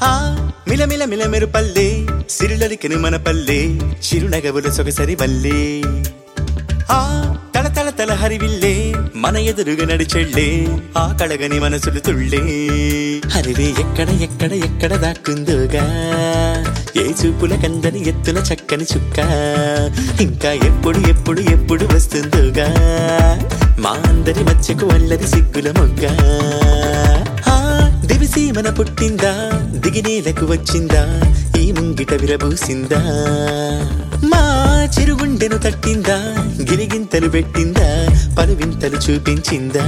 ఆ మిలమిల మిలమెరు పల్లె సిరులలికెను మన పల్లె చిరునగవుల సొగసరి వల్లే ఆ తల తల తల హరివిల్లే మన ఎదురుగా నడిచెళ్ళే ఆ కళగని మనసులు తుళ్ళే హరివే ఎక్కడ ఎక్కడ ఎక్కడ దాక్కుందోగా ఏ చూపుల కందని ఎత్తుల చక్కని చుక్క ఇంకా ఎప్పుడు ఎప్పుడు ఎప్పుడు వస్తుందోగా మా అందరి మధ్యకు వల్లది సిగ్గుల మొగ్గ ఆ దివిసి మన పుట్టిందా దిగినేలకు వచ్చిందా ఈ ముంగిట విరబూసిందా మా చిరుగుండెను తట్టిందా గిరిగింతలు పెట్టిందా పలువింతలు చూపించిందా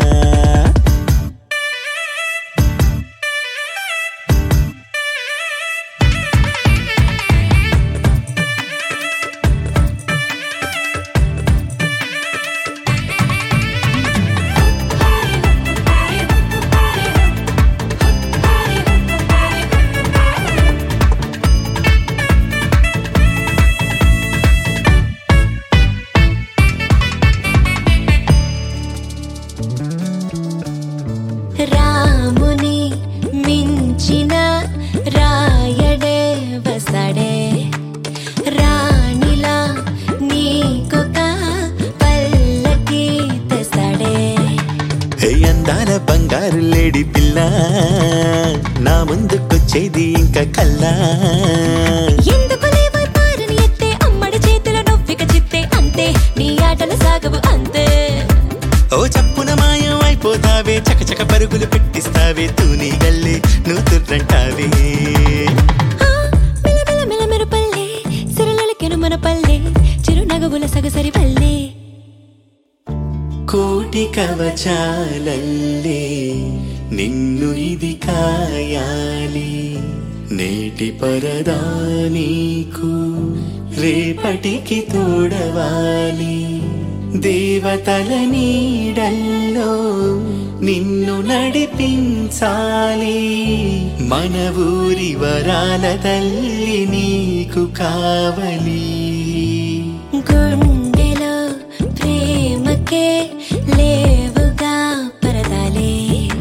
రాముని మించిన రాయడే వసడే రాణిలా నీకొక పల్లకి తెసడే హే అందాల బంగారు లేడి పిల్ల నా ముందుకొచ్చేది ఇంకా కల్లా ఎందుకు లేవో పారని ఎత్తే అమ్మడి చేతిలో నొవ్విక చిత్తే అంతే నీ ఆటలు సాగవు అంతే ఓ చప్పున మాయం అయిపోతావే చకచక పరుగులు పెట్టిస్తావే తూని గల్లే నువ్వు తుర్రంటావే ఆ, మిలమిల మిలమెరు పల్లె సిరలకెను మన పల్లె చిరునగవుల సగసరి పల్లె కోటి కవచాలల్లే నిన్ను ఇది కాయాలి నేటి పరదా నీకు రేపటికి తోడవాలి దేవతల నీడల్లో నిన్ను నడిపించాలి మన ఊరి వరాల తల్లి నీకు కావలి గుండెలో ప్రేమకే లేవుగా పరదాలే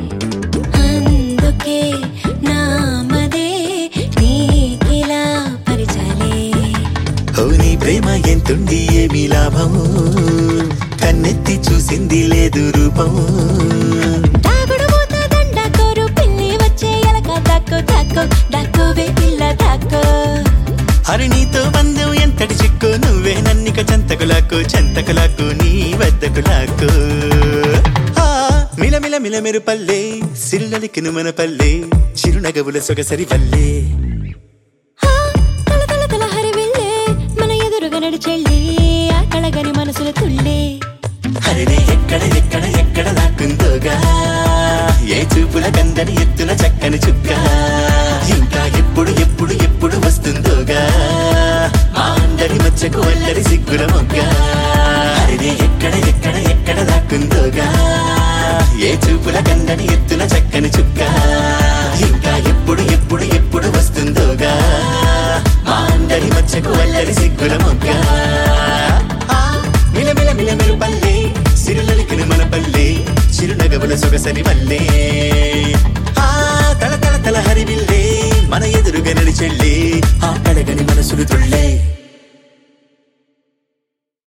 అందుకే నామదే నీకిలా పరిచాలే ఓ నీ ప్రేమ ఎంతుండి ఏమి లాభము కన్నెత్తి చూసింది లేదు రూపం దాగుడు మూత దండ కోరు పిల్లి వచ్చే ఎలక దాక్కో దాక్కో దాక్కోవే పిల్ల దాక్కో హరి నీతో బంధం ఎంతటి చిక్కు నువ్వే నన్నిక చెంతకులాకు చెంతకులాకు నీ వద్దకు లాకు ఆ, మిలమిల మిలమెరు పల్లె సిరులలికిను మన పల్లె చిరునగవుల సొగసరి వల్లే ఆ, తల తల తల హరివిల్లే మన ఎదురుగా నడిచెళ్ళి ఆ కళగని మనసుల తుళ్ళే హరినే ఎక్కడ ఎక్కడ ఎక్కడ దాక్కుందోగా ఏ చూపుల కందని ఎత్తున చక్కని చుక్క ఇంకా ఎప్పుడు ఎప్పుడు ఎప్పుడు వస్తుందోగా మా అందరి మధ్యకు అల్లరి సిగ్గుల మొగ్గ హరినే ఎక్కడ ఎక్కడ ఎక్కడ దాక్కుందోగా ఏ చూపుల కందని ఎత్తున చక్కని చుక్క ఇంకా ఎప్పుడు ఎప్పుడు ఎప్పుడు వస్తుందోగా మా అందరి మధ్యకు అల్లరి సిగ్గుల మొగ్గ ఆ, మిలమిల మిలమెరు పల్లె సిరులలికిన మన పల్లె చిరునగవుల సొగసరి వల్లే ఆ తల తల తల హరివిల్లే మన ఎదురుగా నడిచెళ్ళే ఆ కడగని మనసులు తుళ్ళే